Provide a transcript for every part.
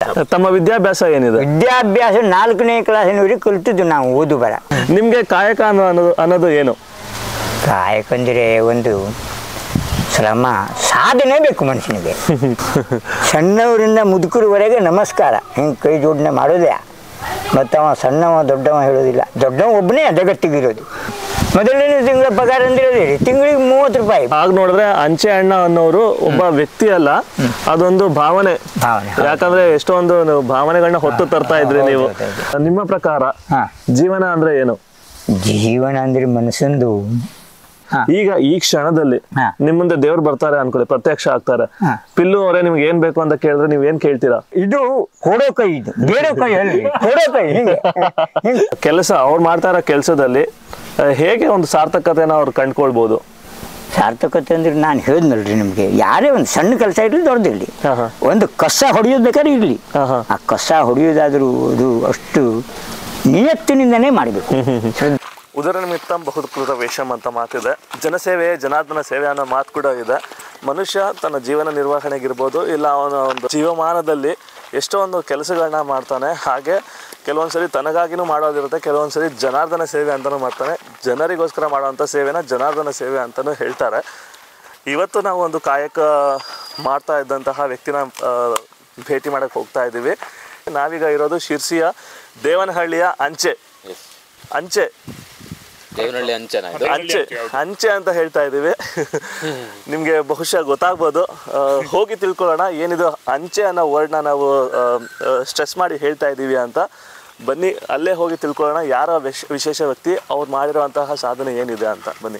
ತಮ್ಮ ವಿದ್ಯಾಭ್ಯಾಸ ಏನಿದೆ ವಿದ್ಯಾಭ್ಯಾಸ ನಾಲ್ಕನೇ ಕ್ಲಾಸಿನವರೆಗೆ ಕಲಿತಿದ್ದು ನಾವು ಓದು ಬರ ನಿಮ್ಗೆ ಕಾಯಕ ಅನ್ನೋ ಅನ್ನೋದು ಅನ್ನೋದು ಏನು ಕಾಯಕಂದರೆ ಒಂದು ಶ್ರಮ ಸಾಧನೆ ಬೇಕು ಮನುಷ್ಯನಿಗೆ ಸಣ್ಣವರಿಂದ ಮುದುಕರವರೆಗೆ ನಮಸ್ಕಾರ ಹಿಂಗೆ ಕೈ ಜೋಡಣೆ ಮಾಡೋದೇ ಮತ್ತು ಅವ ಸಣ್ಣವ ದೊಡ್ಡವ ಹೇಳೋದಿಲ್ಲ ದೊಡ್ಡವ ಒಬ್ಬನೇ ಜಗತ್ತಿಗಿರೋದು ಮೊದಲನೇ ತಿಂಗಳ ಪಗಾರ ಅಂದ್ರೆ ಅದೇ ರೀ ತಿಂಗಳಿಗೆ ಮೂವತ್ತು ರೂಪಾಯಿ ಆಗ ನೋಡಿದ್ರೆ ಅಂಚೆ ಅಣ್ಣ ಅನ್ನೋರು ಒಬ್ಬ ವ್ಯಕ್ತಿ ಅಲ್ಲ ಅದೊಂದು ಭಾವನೆ ಭಾವನೆ, ಹೌದು. ಯಾಕಂದ್ರೆ ಎಷ್ಟೊಂದು ನೀವು ಭಾವನೆಗಳನ್ನ ಹೊತ್ತು ತರ್ತಾ ಇದ್ರಿ ಹೌದು, ನೀವು ಹೌದು, ನಿಮ್ಮ ಪ್ರಕಾರ ಹಾ. ಜೀವನ ಅಂದ್ರೆ ಏನು ಜೀವನ ಅಂದ್ರೆ ಮನಸ್ಸಂದು ಹಾ. ಈಗ ಈ ಕ್ಷಣದಲ್ಲಿ ಹಾ. ನಿಮ್ ಮುಂದೆ ದೇವ್ರು ಬರ್ತಾರೆ ಅನ್ಕೊಳ್ಳಿ ಪ್ರತ್ಯಕ್ಷ ಆಗ್ತಾರೆ ಹಾ. ಪಿಲ್ಲು ಅವರೇ ನಿಮ್ಗೆ ಏನ್ ಬೇಕು ಅಂತ ಕೇಳಿದ್ರೆ ನೀವ್ ಏನ್ ಕೇಳ್ತೀರಾ ಇದು ಕೊಡೋ ಕೈ ಇದು ಬೇಡೋ ಕೈ ಅಲ್ರಿ ಕೊಡೋ ಕೈ ಹಿಂಗೆ ಹಿಂಗೆ ಕೆಲಸ ಅವ್ರು ಮಾಡ್ತಾ ಇರೋ ಕೆಲಸದಲ್ಲಿ ಹೇಗೆ ಒಂದು ಸಾರ್ಥಕತೆನ ಅವ್ರು ಕಂಡ್ಕೊಳ್ಬಹುದು ಸಾರ್ಥಕತೆ ಅಂದ್ರೆ ನಾನು ಹೇಳಿದ್ನಲ್ರಿ ನಿಮಗೆ ಯಾರೇ ಒಂದು ಸಣ್ಣ ಕೆಲಸ ಇರಲಿ ದೊಡ್ಡದಿರಲಿ ಹಾ, ಹಾ. ಒಂದು ಕಸ ಹೊಡೆಯೋದು ಬೇಕಾದ್ರೆ ಇರಲಿ ಹಾ, ಹಾ. ಆ ಕಸ ಹೊಡೆಯೋದಾದ್ರೂ ಅದು ಅಷ್ಟು ನಿಯತ್ತಿನಿಂದನೇ ಮಾಡಬೇಕು ಉದರ ನಿಮಿತ್ತ ಬಹುಕೃತ ವೇಷಂ ಅಂತ ಮಾತಿದೆ ಜನಸೇವೆ ಜನಾರ್ದನ ಸೇವೆ ಅನ್ನೋ ಮಾತು ಕೂಡ ಇದೆ ಮನುಷ್ಯ ತನ್ನ ಜೀವನ ನಿರ್ವಹಣೆಗಿರ್ಬೋದು ಇಲ್ಲ ಅವನ ಒಂದು ಜೀವಮಾನದಲ್ಲಿ ಎಷ್ಟೋ ಒಂದು ಕೆಲಸಗಳನ್ನ ಮಾಡ್ತಾನೆ ಹಾಗೆ ಕೆಲವೊಂದು ಸರಿ ತನಗಾಗಿನೂ ಮಾಡೋದಿರುತ್ತೆ ಕೆಲವೊಂದು ಸರಿ ಜನಾರ್ದನ ಸೇವೆ ಅಂತಲೂ ಮಾಡ್ತಾನೆ ಜನರಿಗೋಸ್ಕರ ಮಾಡುವಂಥ ಸೇವೆನ ಜನಾರ್ದನ ಸೇವೆ ಅಂತಲೂ ಹೇಳ್ತಾರೆ ಇವತ್ತು ನಾವು ಒಂದು ಕಾಯಕ ಮಾಡ್ತಾ ಇದ್ದಂತಹ ವ್ಯಕ್ತಿನ ಆ, ಭೇಟಿ ಮಾಡಕ್ಕೆ ಹೋಗ್ತಾ ಇದ್ದೀವಿ ನಾವೀಗ ಇರೋದು ಶಿರ್ಸಿಯ ದೇವನಹಳ್ಳಿಯ ಅಂಚೆ ಅಂಚೆ ದೇವನಹಳ್ಳಿ ಅಂಚನ ಇದು ಅಂಚೆ ಅಂಚೆ ಅಂತ ಹೇಳ್ತಾ ಇದ್ದೀವಿ ನಿಮಗೆ ಬಹುಶಃ ಗೊತ್ತಾಗ್ಬೋದು ಆ, ಹೋಗಿ ತಿಳ್ಕೊಳ್ಳೋಣ ಏನಿದು ಅಂಚೆ ಅನ್ನೋ ವರ್ಡ್ನ ನಾವು ಸ್ಟ್ರೆಸ್ ಮಾಡಿ ಹೇಳ್ತಾ ಇದ್ದೀವಿ ಅಂತ ಬನ್ನಿ ಅಲ್ಲೇ ಹೋಗಿ ತಿಳ್ಕೊಳ್ಳೋಣ ಯಾರ ವಿಶ್- ವಿಶೇಷ ವ್ಯಕ್ತಿ ಅವ್ರು ಮಾಡಿರುವಂತಹ ಸಾಧನೆ ಏನಿದೆ ಅಂತ ಬನ್ನಿ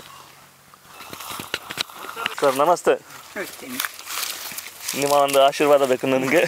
ಸರ್ ನಮಸ್ತೆ ನಿಮ್ಮ ಒಂದು ಆಶೀರ್ವಾದ ಬೇಕು ನನಗೆ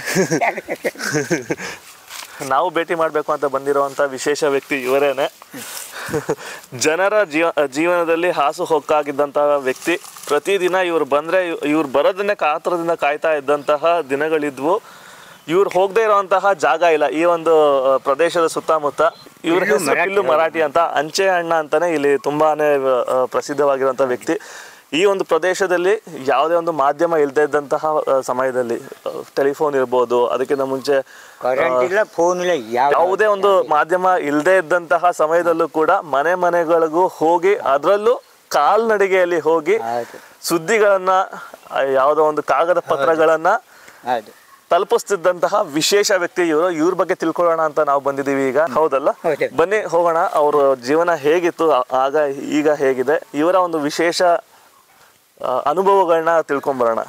ನಾವು ಭೇಟಿ ಮಾಡಬೇಕು ಅಂತ ಬಂದಿರುವಂಥ ವಿಶೇಷ ವ್ಯಕ್ತಿ ಇವರೇನೆ ಜನರ ಜೀವ ಜೀವನದಲ್ಲಿ ಹಾಸು ಹೊಕ್ಕಾಗಿದ್ದಂತಹ ವ್ಯಕ್ತಿ ಪ್ರತಿದಿನ ಇವ್ರು ಬಂದರೆ ಇವ್ರು ಬರೋದನ್ನೇ ಕಾತರದಿಂದ ಕಾಯ್ತಾ ಇದ್ದಂತಹ ದಿನಗಳಿದ್ವು ಇವ್ರು ಹೋಗದೇ ಇರುವಂತಹ ಜಾಗ ಇಲ್ಲ ಈ ಒಂದು ಆ, ಪ್ರದೇಶದ ಸುತ್ತಮುತ್ತ ಇವ್ರ ಪಿಲ್ಲು ಹೆಸರು ಪಿಲ್ಲು ಮರಾಠಿ ಅಂತ ಅಂಚೆ ಅಣ್ಣ ಅಂತಾನೆ ಇಲ್ಲಿ ತುಂಬಾನೇ ಆ, ಪ್ರಸಿದ್ಧವಾಗಿರುವಂಥ ವ್ಯಕ್ತಿ ಈ ಒಂದು ಪ್ರದೇಶದಲ್ಲಿ ಯಾವುದೇ ಒಂದು ಮಾಧ್ಯಮ ಇಲ್ಲದೇ ಇದ್ದಂತಹ ಆ, ಸಮಯದಲ್ಲಿ ಟೆಲಿಫೋನ್ ಇರ್ಬೋದು ಅದಕ್ಕಿಂತ ಮುಂಚೆ ಕರೆಂಟ್ ಇಲ್ಲ ಫೋನ್ ಇಲ್ಲ ಯಾವ ಯಾವುದೇ ಒಂದು ಮಾಧ್ಯಮ ಇಲ್ಲದೆ ಇದ್ದಂತಹ ಸಮಯದಲ್ಲೂ ಕೂಡ ಮನೆ ಮನೆಗಳಿಗೂ ಹೋಗಿ ಅದರಲ್ಲೂ ಕಾಲ್ನಡಿಗೆಯಲ್ಲಿ ಹೋಗಿ ಹೌದು. ಸುದ್ದಿಗಳನ್ನ ಆ, ಯಾವುದೋ ಒಂದು ಕಾಗದ ಪತ್ರಗಳನ್ನ ಹೌದು ತಲುಪಿಸ್ತಿದ್ದಂತಹ ವಿಶೇಷ ವ್ಯಕ್ತಿ ಇವರು ಇವ್ರ ಬಗ್ಗೆ ತಿಳ್ಕೊಳ್ಳೋಣ ಅಂತ ನಾವು ಬಂದಿದ್ದೀವಿ ಈಗ ಹೌದಲ್ಲ ಹೌದು. ಬನ್ನಿ ಹೋಗೋಣ ಅವ್ರ ಜೀವನ ಹೇಗಿತ್ತು ಆ- ಆಗ ಈಗ ಹೇಗಿದೆ ಇವರ ಒಂದು ವಿಶೇಷ ಆ, ಅನುಭವಗಳನ್ನ ತಿಳ್ಕೊಂಬರೋಣ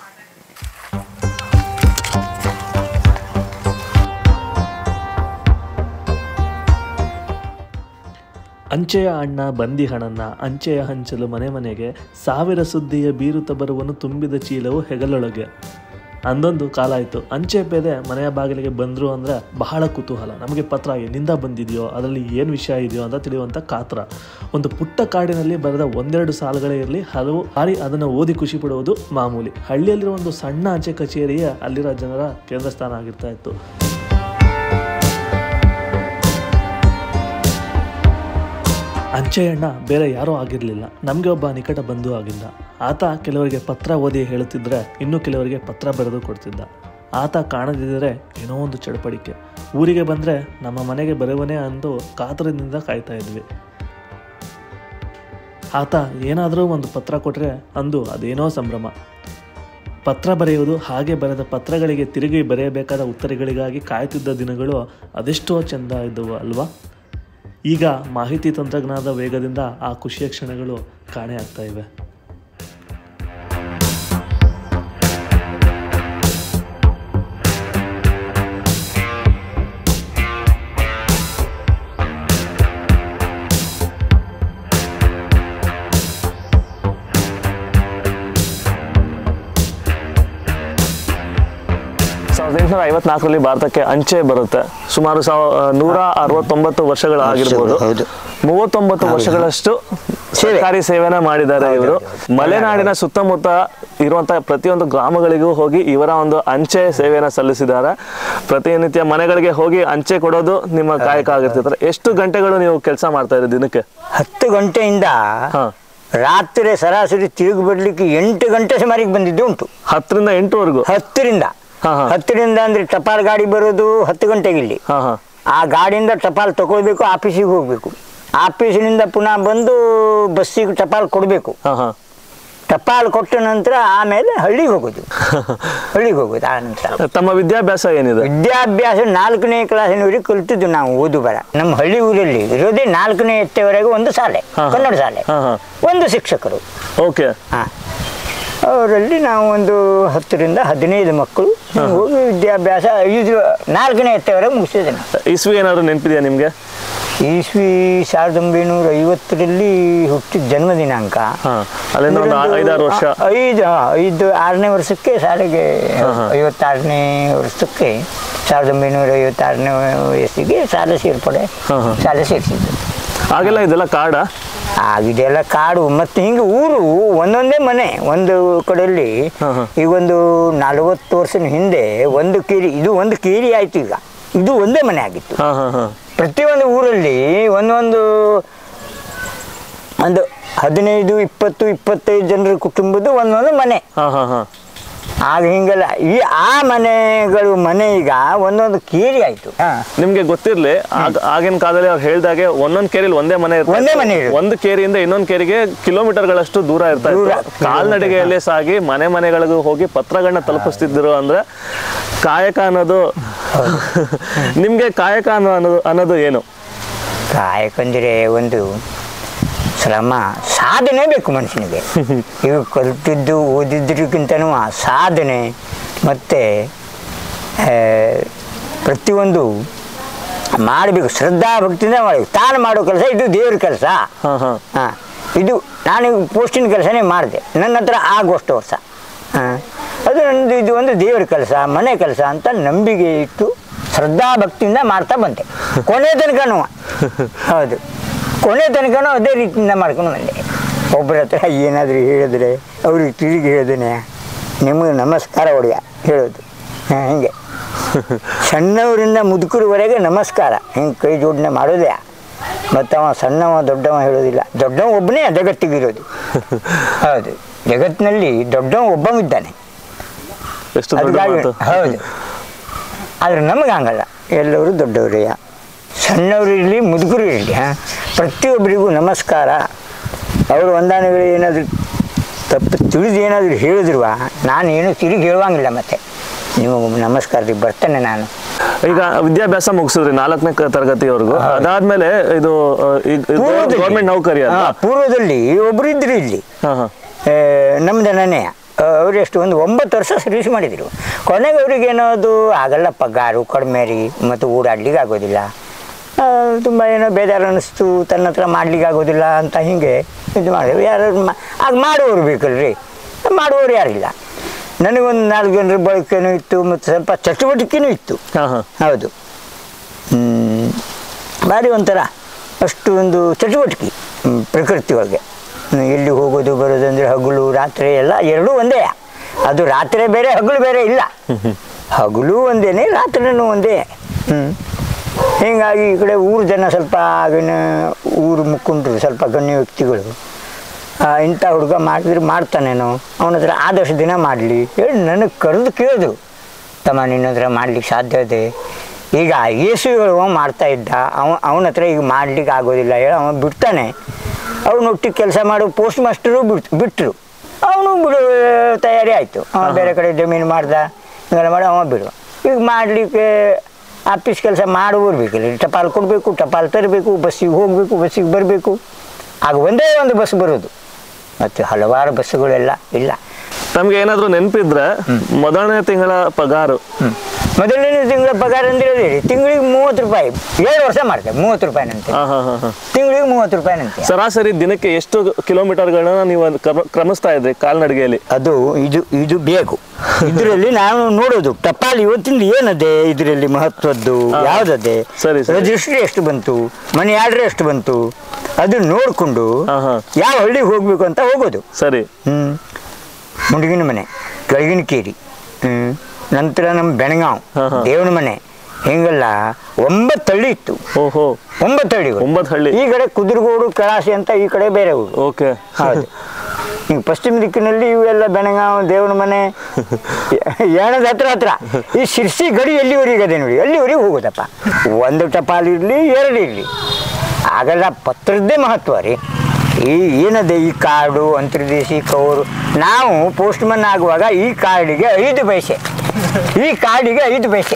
ಅಂಚೆಯ ಅಣ್ಣ ಬಂದಿ ಹಣನ್ನ ಅಂಚೆಯ ಹಂಚಲು ಮನೆ ಮನೆಗೆ ಸಾವಿರ ಸುದ್ದಿಯ ಬೀರುತ್ತ ಬರುವನು ತುಂಬಿದ ಚೀಲವು ಹೆಗಲೊಳಗೆ ಅಂದೊಂದು ಕಾಲ ಆಯಿತು ಅಂಚೆ ಪೇದೆ ಮನೆಯ ಬಾಗಿಲಿಗೆ ಬಂದರು ಅಂದರೆ ಬಹಳ ಕುತೂಹಲ ನಮಗೆ ಪತ್ರ ಎಲ್ಲಿಂದ ಬಂದಿದೆಯೋ ಅದರಲ್ಲಿ ಏನು ವಿಷಯ ಇದೆಯೋ ಅಂತ ತಿಳಿಯುವಂಥ ಕಾತರ ಒಂದು ಪುಟ್ಟ ಕಾಡಿನಲ್ಲಿ ಬರೆದ ಒಂದೆರಡು ಸಾಲುಗಳೇ ಇರಲಿ ಹಲವು ಬಾರಿ ಅದನ್ನು ಓದಿ ಖುಷಿ ಪಡುವುದು ಮಾಮೂಲಿ ಹಳ್ಳಿಯಲ್ಲಿರೋ ಒಂದು ಸಣ್ಣ ಅಂಚೆ ಕಚೇರಿಯೇ ಅಲ್ಲಿರೋ ಜನರ ಕೇಂದ್ರ ಸ್ಥಾನ ಆಗಿರ್ತಾ ಇತ್ತು ಅಂಚೆಯಣ್ಣ ಬೇರೆ ಯಾರೂ ಆಗಿರಲಿಲ್ಲ ನಮಗೆ ಒಬ್ಬ ನಿಕಟ ಬಂಧು ಆಗಿದ್ದ ಆತ ಕೆಲವರಿಗೆ ಪತ್ರ ಓದಿ ಹೇಳುತ್ತಿದ್ದರೆ ಇನ್ನು ಕೆಲವರಿಗೆ ಪತ್ರ ಬರೆದು ಕೊಡ್ತಿದ್ದ ಆತ ಕಾಣದಿದ್ದರೆ ಏನೋ ಒಂದು ಚಡಪಡಿಕೆ ಊರಿಗೆ ಬಂದರೆ ನಮ್ಮ ಮನೆಗೆ ಬರುವನೇ ಅಂದು ಕಾತರದಿಂದ ಕಾಯ್ತಾ ಇದ್ವಿ ಆತ ಏನಾದರೂ ಒಂದು ಪತ್ರ ಕೊಟ್ಟರೆ ಅಂದು ಅದೇನೋ ಸಂಭ್ರಮ ಪತ್ರ ಬರೆಯುವುದು ಹಾಗೆ ಬರೆದ ಪತ್ರಗಳಿಗೆ ತಿರುಗಿ ಬರೆಯಬೇಕಾದ ಉತ್ತರಗಳಿಗಾಗಿ ಕಾಯ್ತಿದ್ದ ದಿನಗಳು ಅದೆಷ್ಟೋ ಚೆಂದ ಇದ್ದವು ಅಲ್ವಾ ಈಗ ಮಾಹಿತಿ ತಂತ್ರಜ್ಞಾನದ ವೇಗದಿಂದ ಆ ಖುಷಿಯ ಕ್ಷಣಗಳು ಕಾಣೆಯಾಗ್ತಾ ಇವೆ ಸಾವಿರದ ಎಂಟುನೂರ ಐವತ್ನಾಲ್ಕರಲ್ಲಿ ಭಾರತಕ್ಕೆ ಅಂಚೆ ಬರುತ್ತೆ ಸುಮಾರು ಸಾವ ನೂರ ಅರವತ್ತೊಂಬತ್ತು ವರ್ಷಗಳಾಗಿರ್ಬೋದು ಹೌದು. ಮೂವತ್ತೊಂಬತ್ತು ವರ್ಷಗಳಷ್ಟು ಸರ್ಕಾರಿ ಸೇವೆನ ಮಾಡಿದ್ದಾರೆ ಇವರು ಮಲೆನಾಡಿನ ಸುತ್ತಮುತ್ತ ಇರುವಂತಹ ಪ್ರತಿಯೊಂದು ಗ್ರಾಮಗಳಿಗೂ ಹೋಗಿ ಇವರ ಒಂದು ಅಂಚೆ ಸೇವೆಯನ್ನ ಸಲ್ಲಿಸಿದ್ದಾರೆ ಪ್ರತಿನಿತ್ಯ ಮನೆಗಳಿಗೆ ಹೋಗಿ ಅಂಚೆ ಕೊಡೋದು ನಿಮ್ಮ ಕಾಯಕ ಆಗಿರ್ತಿದ್ದಾರೆ ಎಷ್ಟು ಗಂಟೆಗಳು ನೀವು ಕೆಲಸ ಮಾಡ್ತಾ ಇದ್ದೀರಿ ದಿನಕ್ಕೆ ಹತ್ತು ಗಂಟೆಯಿಂದ ಹಾ ರಾತ್ರಿ ಸರಾಸರಿ ತಿರುಗಿ ಬರ್ಲಿಕ್ಕೆ ಎಂಟು ಗಂಟೆ ಸುಮಾರಿಗೆ ಬಂದಿದ್ದು ಉಂಟು ಹತ್ತರಿಂದ ಎಂಟುವರೆಗೂ ಹತ್ತರಿಂದ ಹಾ, ಹಾ. ಹತ್ತರಿಂದ ಅಂದ್ರೆ ಟಪಾಲ್ ಗಾಡಿ ಬರೋದು ಹತ್ತು ಗಂಟೆಗೆ ಇಲ್ಲಿ ಹಾ ಹಾ ಆ ಗಾಡಿಯಿಂದ ಟಪಾಲ್ ತಗೊಳ್ಬೇಕು ಆಫೀಸಿಗೆ ಹೋಗ್ಬೇಕು ಆಫೀಸಿನಿಂದ ಪುನಃ ಬಂದು ಬಸ್ಸಿಗೆ ಟಪಾಲ್ ಕೊಡಬೇಕು ಹಾ ಹಾ ಟಪಾಲ್ ಕೊಟ್ಟ ನಂತರ ಆಮೇಲೆ ಹಳ್ಳಿಗೆ ಹೋಗೋದು ಹಳ್ಳಿಗೆ ಹೋಗೋದು ಆ ನಂತರ ತಮ್ಮ ವಿದ್ಯಾಭ್ಯಾಸ ಏನಿದೆ ವಿದ್ಯಾಭ್ಯಾಸ ನಾಲ್ಕನೇ ಕ್ಲಾಸಿನವರೆಗೆ ಕಲಿತಿದ್ದು ನಾವು ಓದು ಬರ ನಮ್ಮ ಹಳ್ಳಿ ಊರಲ್ಲಿ ಇರೋದೇ ನಾಲ್ಕನೇ ಎತ್ತವರೆಗೆ ಒಂದು ಶಾಲೆ ಹಾ, ಹಾ. ಕನ್ನಡ ಶಾಲೆ ಹಾ, ಹಾ. ಒಂದು ಶಿಕ್ಷಕರು ಓಕೆ ಹಾ ಅವರಲ್ಲಿ ನಾವು ಒಂದು ಹತ್ತರಿಂದ ಹದಿನೈದು ಮಕ್ಕಳು ಹೋಗಿ ವಿದ್ಯಾಭ್ಯಾಸ ಐದು ನಾಲ್ಕನೇ ಎತ್ತವರೆಗೆ ಮುಗಿಸಿದ್ದೇನೆ ಇಸ್ವಿ ಏನಾದ್ರು ನೆನಪಿದೆಯಾ ನಿಮ್ಗೆ ಇಸ್ವಿ ಸಾವಿರದ ಒಂಬೈನೂರ ಐವತ್ತರಲ್ಲಿ ಹುಟ್ಟಿದ ಜನ್ಮ ದಿನಾಂಕ ಹಾ ಅಲ್ಲಿಂದ ಒಂದು ಇದೊಂದು- ಐದಾರು ವರ್ಷ ಆ, ಐದು ಆ, ಐದು ಆರನೇ ವರ್ಷಕ್ಕೆ ಶಾಲೆಗೆ ಐವತ್ತಾರನೇ ವರ್ಷಕ್ಕೆ ಸಾವಿರದ ಒಂಬೈನೂರ ಐವತ್ತಾರನೇ ವಯಸ್ಸಿಗೆ ಶಾಲೆ ಸೇರ್ಪಡೆ ಹಾ, ಹಾ. ಶಾಲೆ ಸೇರಿಸಿದ್ದು ಆಗೆಲ್ಲ ಇದೆಲ್ಲ ಕಾಡ ಆಗಿದೆಲ್ಲ ಕಾಡು ಮತ್ತೆ ಹಿಂಗೆ ಊರು ಒಂದೊಂದೇ ಮನೆ ಒಂದು ಕಡೆಯಲ್ಲಿ ಹಾ, ಹಾ. ಈಗ ಒಂದು ನಲವತ್ತು ವರ್ಷದ ಹಿಂದೆ ಒಂದು ಕೇರಿ ಇದು ಒಂದು ಕೇರಿ ಆಯ್ತು ಈಗ ಇದು ಒಂದೇ ಮನೆ ಆಗಿತ್ತು ಹಾ ಹಾ ಹಾ ಪ್ರತಿಯೊಂದು ಊರಲ್ಲಿ ಒಂದೊಂದು ಒಂದು ಹದಿನೈದು ಇಪ್ಪತ್ತು ಇಪ್ಪತ್ತೈದು ಜನರ ಕುಟುಂಬದ್ದು ಒಂದೊಂದು ಮನೆ ಹಾ ಹಾ ಹಾ ಆಗ ಹಿಂಗೆಲ್ಲ ಈ ಆ ಮನೆಗಳು ಮನೆ ಈಗ ಒಂದೊಂದು ಕೇರಿ ಆಯ್ತು ಹಾ. ನಿಮ್ಗೆ ಗೊತ್ತಿರ್ಲಿ ಆಗ ಆಗಿನ ಕಾಲದಲ್ಲಿ ಅವ್ರು ಹೇಳ್ದಾಗೆ ಒಂದೊಂದ್ ಕೇರಿಲಿ ಒಂದೇ ಮನೆ ಇರ್ತಾ ಒಂದೇ ಇತ್ತು. ಮನೆ ಇರೋದು. ಒಂದು ಕೇರಿಯಿಂದ ಇನ್ನೊಂದ್ ಕೇರಿಗೆ ಕಿಲೋಮೀಟರ್ಗಳಷ್ಟು ದೂರ ಇರ್ತಾ ದೂರ. ಇತ್ತು ಕಾಲ್ನಡಿಗೆಯಲ್ಲಿ ಸಾಗಿ ಮನೆ ಮನೆಗಳಿಗೂ ಹೋಗಿ ಪತ್ರಗಳನ್ನ ತಲುಪಿಸ್ತಿದ್ರು ಅಂದ್ರೆ ಕಾಯಕ ಅನ್ನೋದು ನಿಮ್ಗೆ ಕಾಯಕ ಅನ್ನೋ ಅನ್ನೋದು ಅನ್ನೋದು ಏನು ಕಾಯಕಂದ್ರೆ ಒಂದು ಶ್ರಮ ಸಾಧನೆ ಬೇಕು ಮನುಷ್ಯನಿಗೆ ಈಗ ಕಲಿತಿದ್ದು ಓದಿದ್ರಿಗಿಂತನೂ ಆ ಸಾಧನೆ ಮತ್ತು ಪ್ರತಿಯೊಂದು ಮಾಡಬೇಕು ಶ್ರದ್ಧಾ ಭಕ್ತಿಯಿಂದ ಮಾಡಬೇಕು ತಾನು ಮಾಡೋ ಕೆಲಸ ಇದು ದೇವ್ರ ಕೆಲಸ ಹಾ ಹಾ ಹಾಂ ಇದು ನಾನು ಪೋಸ್ಟಿನ ಕೆಲಸನೇ ಮಾಡಿದೆ ನನ್ನ ಹತ್ರ ಆಗುವಷ್ಟು ವರ್ಷ ಹಾಂ ಅದು ನನ್ನದು ಇದು ಒಂದು ದೇವ್ರ ಕೆಲಸ ಮನೆ ಕೆಲಸ ಅಂತ ನಂಬಿಕೆ ಇಟ್ಟು ಶ್ರದ್ಧಾ ಭಕ್ತಿಯಿಂದ ಮಾಡ್ತಾ ಬಂದೆ ಕೊನೆ ತನಕನೂ ಹೌದು ಕೊನೆ ತನಕನೂ ಅದೇ ರೀತಿಯಿಂದ ಮಾಡ್ಕೊಂಡು ಬಂದೆ ಒಬ್ಬರ ಹತ್ರ ಏನಾದರೂ ಹೇಳಿದ್ರೆ ಅವ್ರಿಗೆ ತಿರುಗಿ ಹೇಳಿದೇನೆ ನಿಮಗೆ ನಮಸ್ಕಾರ ಒಡೆಯ ಹೇಳೋದು ಹಾಂ ಹಿಂಗೆ ಸಣ್ಣವರಿಂದ ಮುದುಕರವರೆಗೆ ನಮಸ್ಕಾರ ಹಿಂಗೆ ಕೈ ಜೋಡಣೆ ಮಾಡೋದೇ ಮತ್ತು ಅವ ಸಣ್ಣವ ದೊಡ್ಡವ ಹೇಳೋದಿಲ್ಲ ದೊಡ್ಡವ ಒಬ್ಬನೇ ಜಗತ್ತಿಗಿರೋದು ಹೌದು ಜಗತ್ತಿನಲ್ಲಿ ದೊಡ್ಡವ ಒಬ್ಬವಿದ್ದಾನೆ ಎಷ್ಟು ದೊಡ್ಡ ಅದಕ್ಕಾಗಿ ಮಾತು ಹೌದು ಆದರೆ ನಮಗೆ ಹಂಗಲ್ಲ ಎಲ್ಲರೂ ದೊಡ್ಡವರೇ ಸಣ್ಣವರು ಇರಲಿ ಮುದುಕರು ಇರಲಿ ಹಾಂ ಪ್ರತಿಯೊಬ್ಬರಿಗೂ ನಮಸ್ಕಾರ ಅವರು ಹೊಂದಾಣಿಗಳು ಏನಾದರೂ ತಪ್ಪು ತಿಳಿದು ಏನಾದರೂ ಹೇಳಿದ್ರು ನಾನು ಏನು ತಿರುಗಿ ಹೇಳುವಂಗಿಲ್ಲ ಮತ್ತೆ ನೀವು ನಮಸ್ಕಾರ ರೀ ಬರ್ತೇನೆ ನಾನು ಈಗ ವಿದ್ಯಾಭ್ಯಾಸ ಮುಗಿಸಿದ್ರಿ ನಾಲ್ಕನೇ ಕ- ತರಗತಿವರೆಗೂ ಅದಾದ್ಮೇಲೆ ಇದು ಪೂರ್ವದಲ್ಲಿ- ಗೌರ್ಮೆಂಟ್ ನೌಕರಿ ಅಲ್ಲ ಹಾ, ಪೂರ್ವದಲ್ಲಿ ಒಬ್ಬರು ಇದ್ರು ಇಲ್ಲಿ ಹಾ ಹಾ ಆ, ನಮ್ಮ ಜನನೇ ಅವರು ಎಷ್ಟು ಒಂದು ಒಂಬತ್ತು ವರ್ಷ ಸರ್ವಿಸ್ ಮಾಡಿದರು ಕೊನೆಗೆ ಅವ್ರಿಗೆ ಏನೋದು ಆಗಲ್ಲ ಪಗಾರು ಕಡಿಮೆ ರೀ ಮತ್ತು ಓಡಾಡ್ಲಿಕ್ಕೆ ಆಗೋದಿಲ್ಲ ಆ, ತುಂಬ ಏನೋ ಬೇಜಾರು ಅನ್ನಿಸ್ತು ತನ್ನ ಹತ್ರ ಮಾಡ್ಲಿಕ್ಕೆ ಆಗೋದಿಲ್ಲ ಅಂತ ಹಿಂಗೆ ಇದು ಮಾಡಿದ್ರು ಯಾರು ಮಾ ಆಗ ಮಾಡುವವರು ಬೇಕಲ್ರಿ ಮಾಡುವವರು ಯಾರಿಲ್ಲ ನನಗೊಂದು ನಾಲ್ಕು ಜನರ ಬಳಕೆನೂ ಇತ್ತು ಮತ್ತು ಸ್ವಲ್ಪ ಚಟುವಟಿಕೆನೂ ಇತ್ತು ಹಾ ಹಾ ಹೌದು ಹ್ಮ್. ಭಾರಿ ಒಂಥರ ಅಷ್ಟು ಒಂದು ಚಟುವಟಿಕೆ ಹ್ಮ್, ಪ್ರಕೃತಿ ಒಳಗೆ ಹ್ಮ್, ಎಲ್ಲಿ ಹೋಗೋದು ಬರೋದು ಅಂದರೆ ಹಗಲು ರಾತ್ರಿ ಎಲ್ಲ ಎರಡೂ ಒಂದೇ ಅದು ರಾತ್ರಿ ಬೇರೆ ಹಗಲು ಬೇರೆ ಇಲ್ಲ ಹಗಲು ಒಂದೇನೆ ರಾತ್ರಿನೂ ಒಂದೇ ಹ್ಞೂ ಹೀಗಾಗಿ ಈ ಕಡೆ ಊರು ಜನ ಸ್ವಲ್ಪ ಆಗಿನ ಊರು ಮುಖಂಡರು ಸ್ವಲ್ಪ ಗಣ್ಯ ವ್ಯಕ್ತಿಗಳು ಆ, ಇಂಥ ಹುಡುಗ ಮಾಡಿದ್ರೆ ಮಾಡ್ತಾನೇನೋ ಅವನ ಹತ್ರ ಆದಷ್ಟು ದಿನ ಮಾಡಲಿ ಹೇಳಿ ನನಗೆ ಕರೆದು ಕೇಳಿದ್ರು ತಮ್ಮ ನಿನ್ನ ಹತ್ರ ಮಾಡ್ಲಿಕ್ಕೆ ಸಾಧ್ಯ ಇದೆ ಈಗ ಯೇಸುಗಳು ಅವ ಮಾಡ್ತಾ ಇದ್ದ ಅವ ಅವನ ಹತ್ರ ಈಗ ಮಾಡ್ಲಿಕ್ಕೆ ಆಗೋದಿಲ್ಲ ಹೇಳಿ ಅವ ಬಿಡ್ತಾನೆ ಅವನೊಟ್ಟಿಗೆ ಕೆಲಸ ಮಾಡೋ ಪೋಸ್ಟ್ ಮಾಸ್ಟರು ಬಿಟ್ ಬಿಟ್ಟರು ಅವನು ಬಿಡು ತಯಾರಿ ಆಯಿತು ಅವ ಬೇರೆ ಕಡೆ ಜಮೀನು ಮಾಡ್ದ ಹಿಂಗೆಲ್ಲ ಮಾಡಿ ಅವ ಬಿಡು ಈಗ ಮಾಡಲಿಕ್ಕೆ ಆಫೀಸ್ ಕೆಲಸ ಮಾಡುವವ್ರು ಬೇಕಿಲ್ಲ ಟಪಾಲ್ ಕೊಡಬೇಕು ಟಪಾಲ್ ತರಬೇಕು ಬಸ್ಸಿಗೆ ಹೋಗಬೇಕು ಬಸ್ಸಿಗೆ ಬರಬೇಕು ಆಗ ಒಂದೇ ಒಂದು ಬಸ್ ಬರೋದು ಮತ್ತು ಹಲವಾರು ಬಸ್ಸುಗಳೆಲ್ಲ ಇಲ್ಲ ತಮ್ಗೆ ಏನಾದ್ರು ನೆನಪಿದ್ರೆ ಮೊದಲನೇ ತಿಂಗಳ ಪಗಾರು ಮೊದಲನೇ ತಿಂಗಳ ಪಗಾರ ಅಂದ್ರೆ ಅದೇ ರೀ ತಿಂಗಳಿಗೆ ಮೂವತ್ತು ರೂಪಾಯಿ ಏಳು ವರ್ಷ ಮಾಡ್ತೇವೆ ಮೂವತ್ತು ರೂಪಾಯಿನಂತೆ ಹಾ ಹಾ ಹಾ ಹಾ ತಿಂಗಳಿಗೆ ಮೂವತ್ತು ರೂಪಾಯಿನಂತೆ ಸರಾಸರಿ ದಿನಕ್ಕೆ ಎಷ್ಟು ಕಿಲೋಮೀಟರ್ಗಳನ್ನ ನೀವು ಅದು ಕ್ರಮ- ಕ್ರಮಿಸ್ತಾ ಇದ್ರಿ ಕಾಲ್ನಡಿಗೆಯಲ್ಲಿ ಅದು ಇದು ಇದು ಬೇಕು ಇದರಲ್ಲಿ ನಾವು ನೋಡೋದು ಟಪಾಲ್ ಇವತ್ತಿಂದ ಏನದೆ ಇದರಲ್ಲಿ ಮಹತ್ವದ್ದು ಯಾವುದದೆ ಸರಿ, ಸರಿ. ರಿಜಿಸ್ಟ್ರಿ ಎಷ್ಟು ಬಂತು ಮನಿ ಆರ್ಡರ್ ಎಷ್ಟು ಬಂತು ಅದನ್ನ ನೋಡಿಕೊಂಡು ಹಾ, ಹಾ. ಯಾವ ಹಳ್ಳಿಗೆ ಹೋಗ್ಬೇಕು ಅಂತ ಹೋಗೋದು ಸರಿ ಹ್ಮ್ ಮುಂಡಗಿನ ಮನೆ ಕೆಳಗಿನ ಕೇರಿ ಹ್ಮ್ ನಂತರ ನಮ್ಮ ಬೆಳಗಾವ್ ಹಾ, ಹಾ. ದೇವನ ಮನೆ ಹಿಂಗೆಲ್ಲ ಒಂಬತ್ತು ಹಳ್ಳಿ ಇತ್ತು ಓಹೋ ಒಂಬತ್ತು ಹಳ್ಳಿಗಳು ಒಂಬತ್ತು ಹಳ್ಳಿ ಈ ಕಡೆ ಕುದುರ್ಗೋಡು ಕಳಾಸಿ ಅಂತ ಈ ಕಡೆ ಬೇರೆ ಊರು ಓಕೆ ಹೌದು ಈಗ ಪಶ್ಚಿಮ ದಿಕ್ಕಿನಲ್ಲಿ ಇವೆಲ್ಲ ಬೆಳಗಾವ್ ದೇವರ ಮನೆ ಯಾಣದ ಹತ್ರ ಹತ್ರ ಈ ಶಿರ್ಸಿ ಗಡಿ ಎಲ್ಲಿವರೆಗೆ ಅದೇ ನೋಡಿ ಅಲ್ಲಿವರೆಗೆ ಹೋಗೋದಪ್ಪ ಒಂದು ಟಪಾಲ್ ಇರಲಿ ಎರಡು ಇರಲಿ ಆಗಲ್ಲ ಪತ್ರದ್ದೇ ಮಹತ್ವ ರೀ ಈ ಏನದೆ ಈ ಕಾರ್ಡು ಅಂತರ್ದೇಶಿ ಕವರು ನಾವು ಪೋಸ್ಟ್ಮನ್ ಆಗುವಾಗ ಈ ಕಾರ್ಡಿಗೆ ಐದು ಪೈಸೆ ಈ ಕಾರ್ಡಿಗೆ ಐದು ಪೈಸೆ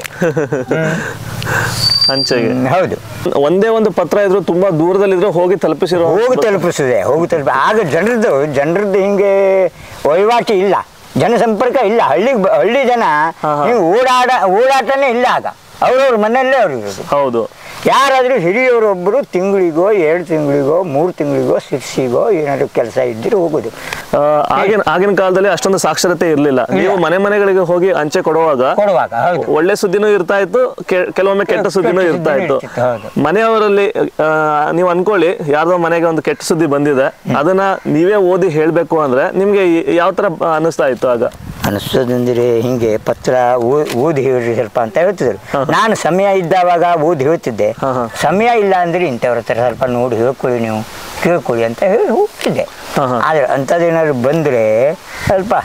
ಅಂಚೆಗೆ ಹ್ಮ್, ಹೌದು ಒಂದೇ ಒಂದು ಪತ್ರ ಇದ್ರು ತುಂಬಾ ದೂರದಲ್ಲಿದ್ರೆ ಹೋಗಿ ತಲುಪಿಸಿರೋ ಹೋಗಿ ತಲುಪಿಸಿದೆ ಹೋಗಿ ತಲುಪ ಆಗ ಜನರದ್ದು ಜನರದ್ದು ಹಿಂಗೆ ವಹಿವಾಟು ಇಲ್ಲ ಜನಸಂಪರ್ಕ ಇಲ್ಲ ಹಳ್ಳಿ ಹಳ್ಳಿ ಜನ ಹಾ, ಹಾ. ಹಿಂಗೆ ಓಡಾಡ ಓಡಾಟನೇ ಇಲ್ಲ ಆಗ ಅವ್ರವ್ರ ಮನೆಯಲ್ಲೇ ಅವ್ರು ಇರೋದು ಹೌದು ಯಾರಾದರೂ ಹಿರಿಯವರೊಬ್ಬರು ತಿಂಗಳಿಗೋ ಎರಡು ತಿಂಗಳಿಗೋ ಮೂರು ತಿಂಗಳಿಗೋ ಸಿಕ್ಸಿಗೋ ಏನಾದ್ರು ಕೆಲಸ ಇದ್ದರೆ ಹೋಗೋದು ಆ, ಆಗಿನ ಆಗಿನ ಕಾಲದಲ್ಲಿ ಅಷ್ಟೊಂದು ಸಾಕ್ಷರತೆ ಇರ್ಲಿಲ್ಲ ನೀವು ಮನೆ ಮನೆಗಳಿಗೆ ಹೋಗಿ ಅಂಚೆ ಕೊಡುವಾಗ ಕೊಡುವಾಗ ಹೌದು ಒಳ್ಳೆ ಸುದ್ದಿನೂ ಇರ್ತಾ ಇತ್ತು ಕೆ- ಕೆಲವೊಮ್ಮೆ ಕೆಟ್ಟ ಸುದ್ದಿನೂ ಕೆಟ್ಟ ಇರ್ತಾ ಸುದ್ದಿನೂ ಇತ್ತು ಇರ್ತಿತ್ತು, ಹೌದು. ಮನೆಯವರಲ್ಲಿ ಆ, ನೀವು ಅನ್ಕೊಳ್ಳಿ ಯಾರ್ದೋ ಮನೆಗೆ ಒಂದು ಕೆಟ್ಟ ಸುದ್ದಿ ಬಂದಿದೆ ಅದನ್ನ ನೀವೇ ಓದಿ ಹೇಳ್ಬೇಕು ಅಂದ್ರೆ ನಿಮ್ಗೆ ಯಾವ ತರ ಅನಿಸ್ತಾ ಇತ್ತು ಆಗ ಅನಿಸೋದಂದ್ರೆ ಹಿಂಗೆ ಪತ್ರ ಓ- ಓದಿ ಹೇಳ್ರಿ ಸ್ವಲ್ಪ ಅಂತ ಹೇಳ್ತಿದ್ರು ನಾನು ಸಮಯ ಇದ್ದಾವಾಗ ಓದಿ ಹೇಳ್ತಿದ್ದೆ ಹಾ, ಹಾ. ಸಮಯ ಇಲ್ಲ ಅಂದ್ರೆ ಇಂಥವ್ರ ಹತ್ರ ಸ್ವಲ್ಪ ನೋಡಿ ಹೇಳ್ಕೊಳ್ಳಿ ನೀವು ಕೇಳ್ಕೊಳ್ಳಿ ಅಂತ ಹೇಳಿ ಹೋಗ್ತಿದ್ದೆ ಹಾ, ಹಾ. ಆದರೆ ಅಂಥದ್ದೇನಾದ್ರು ಬಂದರೆ ಸ್ವಲ್ಪ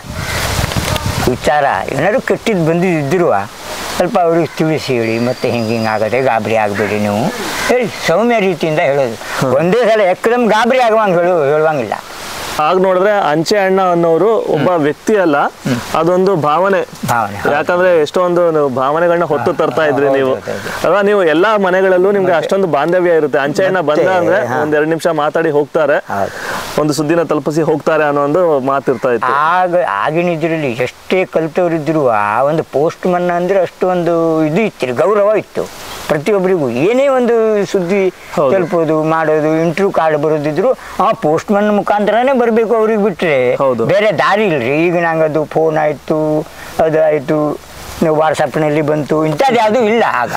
ವಿಚಾರ ಏನಾದ್ರು ಕೆಟ್ಟಿದ್ದು ಬಂದಿದ್ದಿರುವ ಸ್ವಲ್ಪ ಅವ್ರಿಗೆ ತಿಳಿಸಿ ಹೇಳಿ ಮತ್ತೆ ಹಿಂಗೆ ಹಿಂಗೆ ಆಗದೆ ಗಾಬರಿ ಆಗಬೇಡಿ ನೀವು ಹೇಳಿ ಸೌಮ್ಯ ರೀತಿಯಿಂದ ಹೇಳೋದು ಒಂದೇ ಸಲ ಎಕ್ಕದಮ್ ಗಾಬರಿ ಆಗುವಂಗೆ ಹೇಳು ಹೇಳುವಂಗಿಲ್ಲ ಆಗ ನೋಡಿದ್ರೆ ಅಂಚೆ ಅಣ್ಣ ಅನ್ನೋರು ಒಬ್ಬ ವ್ಯಕ್ತಿ ಅಲ್ಲ ಅದೊಂದು ಭಾವನೆ ಭಾವನೆ, ಹೌದು. ಯಾಕಂದ್ರೆ ಎಷ್ಟೊಂದು ನೀವು ಭಾವನೆಗಳನ್ನ ಹೊತ್ತು ತರ್ತಾ ಇದ್ರಿ ಹೌದು, ನೀವು ಹೌದು, ಹೌದು. ಅಲ್ವಾ ನೀವು ಎಲ್ಲಾ ಮನೆಗಳಲ್ಲೂ ನಿಮ್ಗೆ ಅಷ್ಟೊಂದು ಬಾಂಧವ್ಯ ಇರುತ್ತೆ ಅಂಚೆ ಅಣ್ಣ ಬಂದ ಮತ್ತೆ, ಅಂದ್ರೆ ಹಾ. ಒಂದ್ ಎರಡು ನಿಮಿಷ ಮಾತಾಡಿ ಹೋಗ್ತಾರೆ ಹೌದು. ಒಂದು ಸುದ್ದಿನ ತಲುಪಿಸಿ ಹೋಗ್ತಾರೆ ಅನ್ನೋ ಒಂದು ಮಾತಿರ್ತಾ ಇತ್ತು ಆಗ ಆಗಿನ ಇದರಲ್ಲಿ ಎಷ್ಟೇ ಕಲಿತವರಿದ್ದರೂ ಒಂದು ಪೋಸ್ಟ್ ಮನ್ ಅಂದ್ರೆ ಅಷ್ಟು ಒಂದು ಇದು ಇತ್ತು ಗೌರವ ಇತ್ತು ಪ್ರತಿಯೊಬ್ಬರಿಗೂ ಏನೇ ಒಂದು ಸುದ್ದಿ ಹೌದು. ತಲುಪೋದು ಮಾಡೋದು ಇಂಟರ್ವ್ಯೂ ಕಾರ್ಡ್ ಬರೋದಿದ್ರು ಆ ಪೋಸ್ಟ್ ಮನ್ ಮುಖಾಂತರನೇ ಬರಬೇಕು ಅವ್ರಿಗೆ ಬಿಟ್ರೆ ಹೌದು. ಬೇರೆ ಬೇರೆ ದಾರಿ ಇಲ್ರಿ ಈಗ ನಂಗದು ಫೋನ್ ಆಯ್ತು ಅದು ಆಯ್ತು ನೀವು ವಾಟ್ಸಪ್ನಲ್ಲಿ ಬಂತು ಇಂಥದ್ದು ಯಾವುದೂ ಇಲ್ಲ ಆಗ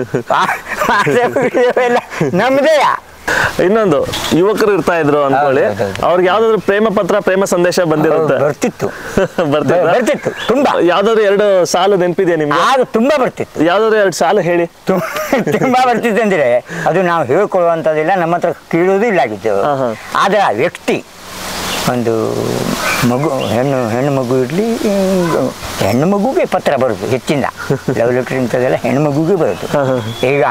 ವಾಟ್ಸಪ್ ಎಲ್ಲ ನಮ್ಮದೇಯ ಇನ್ನೊಂದು ಯುವಕರು ಇರ್ತಾ ಇದ್ರು ಅನ್ಕೊಳ್ಳಿ ಹೌದು, ಹೌದು. ಅವ್ರಿಗೆ ಯಾವ್ದಾದ್ರು ಪ್ರೇಮ ಪತ್ರ ಪ್ರೇಮ ಸಂದೇಶ ಬಂದಿರುತ್ತೆ ಬರ್ತಿತ್ತು ಬರ್ತಿತ್ತಾ? ಬರ್ತಿತ್ತು ತುಂಬಾ ಯಾವ್ದಾದ್ರು ಎರಡು ಸಾಲು ನೆನಪಿದೆಯಾ ನಿಮ್ಗೆ ಆಗ ತುಂಬಾ ಬರ್ತಿತ್ತು ಯಾವ್ದಾದ್ರು ಎರಡು ಸಾಲು ಹೇಳಿ ತು- ತುಂಬಾ ಬರ್ತಿತ್ತು ಅಂದ್ರೆ ಅದು ನಾವು ಹೇಳ್ಕೊಳ್ಳುವಂಥದ್ದಿಲ್ಲ ನಮ್ಮ ಹತ್ರ ಕೇಳೋದು ಇಲ್ಲ ಆಗಿತ್ತು ಹಾ, ಹಾ. ಆದರೆ ಆ ವ್ಯಕ್ತಿ ಒಂದು ಮಗು ಹೆಣ್ಣು ಹೆಣ್ಣು ಮಗು ಇರಲಿ ಹೆಣ್ಣು ಮಗುಗೆ ಪತ್ರ ಬರೋದು ಹೆಚ್ಚಿಂದ ಲವ್ ಲೆಟರ್ ಇಂಥದ್ದೆಲ್ಲ ಹೆಣ್ಣು ಮಗುಗೆ ಬರೋದು ಈಗ